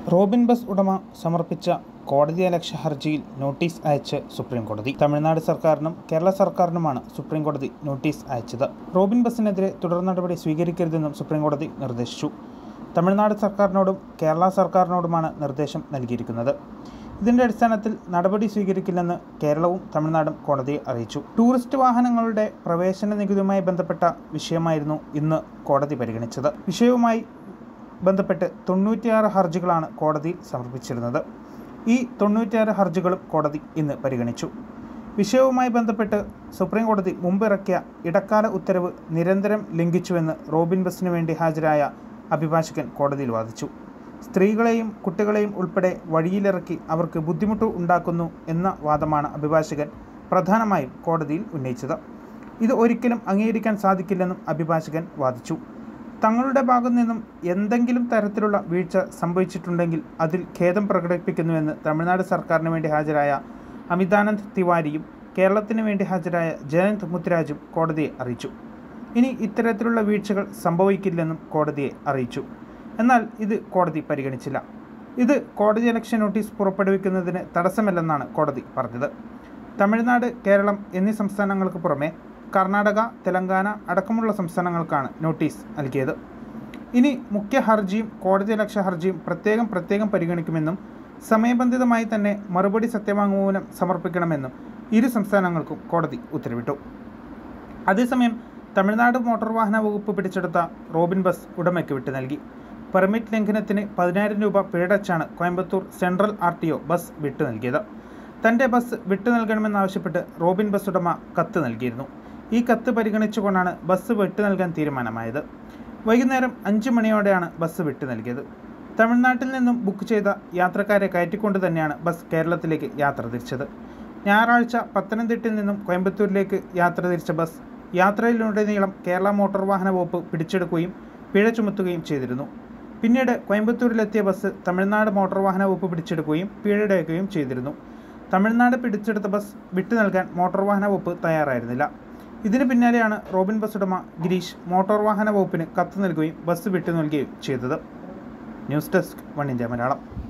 Robin bus ഉടമ സമർപ്പിച്ച കോടതിയലക്ഷ്യ ഹർജിയിൽ നോട്ടീസ് അയച്ച് സുപ്രീം കോടതി തമിഴ്നാട് സർക്കാരിനും കേരള സർക്കാരിനുമാണ് സുപ്രീം കോടതി നോട്ടീസ് അയച്ചത് റോബിൻ ബസിനെതിരെ തുടർ നടപടി സ്വീകരിക്കരുതെന്നും സുപ്രീം കോടതി നിർദ്ദേശിച്ചു തമിഴ്നാട് സർക്കാരിനോടും കേരള സർക്കാരിനോടുമാണ് നിർദ്ദേശം നൽകിയിരിക്കുന്നത് ഇതിന്റെ അടിസ്ഥാനത്തിൽ നടപടി സ്വീകരിക്കില്ലെന്ന് കേരളവും തമിഴ്നാടും കോടതിയെ അറിയിച്ചു ടൂറിസ്റ്റ് വാഹനങ്ങളുടെ പ്രവേശന നികുതിയുമായി ബന്ധപ്പെട്ട വിഷയമായിരുന്നു ഇന്ന് കോടതി പരിഗണിച്ചത് വിഷയവുമായി ബന്ധപ്പെട്ട് തൊണ്ണൂറ്റിയാറ് ഹർജികളാണ് കോടതിയിൽ സമർപ്പിച്ചിരുന്നത് ഈ തൊണ്ണൂറ്റിയാറ് ഹർജികളും കോടതി ഇന്ന് പരിഗണിച്ചു വിഷയവുമായി ബന്ധപ്പെട്ട് സുപ്രീം കോടതി മുമ്പിറക്കിയ ഇടക്കാല ഉത്തരവ് നിരന്തരം ലംഘിച്ചുവെന്ന് റോബിൻ ബസിനു വേണ്ടി ഹാജരായ അഭിഭാഷകൻ കോടതിയിൽ വാദിച്ചു സ്ത്രീകളെയും കുട്ടികളെയും ഉൾപ്പെടെ വഴിയിലിറക്കി അവർക്ക് ബുദ്ധിമുട്ട് ഉണ്ടാക്കുന്നു എന്ന വാദമാണ് അഭിഭാഷകൻ പ്രധാനമായും കോടതിയിൽ ഉന്നയിച്ചത് ഇത് ഒരിക്കലും അംഗീകരിക്കാൻ സാധിക്കില്ലെന്നും അഭിഭാഷകൻ വാദിച്ചു തങ്ങളുടെ ഭാഗത്തു നിന്നും എന്തെങ്കിലും തരത്തിലുള്ള വീഴ്ച സംഭവിച്ചിട്ടുണ്ടെങ്കിൽ അതിൽ ഖേദം പ്രകടിപ്പിക്കുന്നുവെന്ന് തമിഴ്നാട് സർക്കാരിന് വേണ്ടി ഹാജരായ അമിതാനന്ദ് തിവാരിയും കേരളത്തിന് വേണ്ടി ഹാജരായ ജയന്ത് മുത്തുരാജും കോടതിയെ അറിയിച്ചു ഇനി ഇത്തരത്തിലുള്ള വീഴ്ചകൾ സംഭവിക്കില്ലെന്നും കോടതിയെ അറിയിച്ചു എന്നാൽ ഇത് കോടതി പരിഗണിച്ചില്ല ഇത് കോടതി ഇലക്ഷൻ നോട്ടീസ് പുറപ്പെടുവിക്കുന്നതിന് തടസ്സമല്ലെന്നാണ് കോടതി പറഞ്ഞത് തമിഴ്നാട് കേരളം എന്നീ സംസ്ഥാനങ്ങൾക്ക് പുറമെ കർണാടക തെലങ്കാന അടക്കമുള്ള സംസ്ഥാനങ്ങൾക്കാണ് നോട്ടീസ് നൽകിയത് ഇനി മുഖ്യ ഹർജിയും കോടതി ലക്ഷ്യ ഹർജിയും പ്രത്യേകം പ്രത്യേകം പരിഗണിക്കുമെന്നും സമയബന്ധിതമായി തന്നെ മറുപടി സത്യവാങ്മൂലം സമർപ്പിക്കണമെന്നും ഇരു സംസ്ഥാനങ്ങൾക്കും കോടതി ഉത്തരവിട്ടു അതേസമയം തമിഴ്നാട് മോട്ടോർ വാഹന വകുപ്പ് പിടിച്ചെടുത്ത റോബിൻ ബസ് ഉടമയ്ക്ക് വിട്ടു നൽകി പെർമിറ്റ് ലംഘനത്തിന് പതിനായിരം രൂപ പിഴടച്ചാണ് Coimbatore central R T O bus വിട്ടു നൽകിയത് തൻ്റെ ബസ് വിട്ടു നൽകണമെന്നാവശ്യപ്പെട്ട് റോബിൻ ബസ് ഉടമ കത്ത് നൽകിയിരുന്നു ഈ കത്ത് പരിഗണിച്ചുകൊണ്ടാണ് ബസ് വിട്ടു നൽകാൻ തീരുമാനമായത് വൈകുന്നേരം അഞ്ച് മണിയോടെയാണ് ബസ് വിട്ടു നൽകിയത് തമിഴ്നാട്ടിൽ നിന്നും ബുക്ക് ചെയ്ത യാത്രക്കാരെ കയറ്റിക്കൊണ്ട് തന്നെയാണ് ബസ് കേരളത്തിലേക്ക് യാത്ര തിരിച്ചത് ഞായറാഴ്ച പത്തനംതിട്ടയിൽ നിന്നും കോയമ്പത്തൂരിലേക്ക് യാത്ര തിരിച്ച ബസ് യാത്രയിലുടനീളം കേരള മോട്ടോർ വാഹന വകുപ്പ് പിടിച്ചെടുക്കുകയും പിഴ ചുമത്തുകയും ചെയ്തിരുന്നു പിന്നീട് കോയമ്പത്തൂരിലെത്തിയ ബസ് തമിഴ്നാട് മോട്ടോർ വാഹന വകുപ്പ് പിടിച്ചെടുക്കുകയും പിഴയടയ്ക്കുകയും ചെയ്തിരുന്നു തമിഴ്നാട് പിടിച്ചെടുത്ത ബസ് വിട്ടു നൽകാൻ മോട്ടോർ വാഹന വകുപ്പ് തയ്യാറായിരുന്നില്ല ഇതിന് പിന്നാലെയാണ് റോബിൻ ബസ് ഉടമ ഗിരീഷ് മോട്ടോർ വാഹന വകുപ്പിന് കത്ത് നൽകുകയും ബസ് വിട്ടു നൽകുകയും ചെയ്തത് news desk one India Malayalam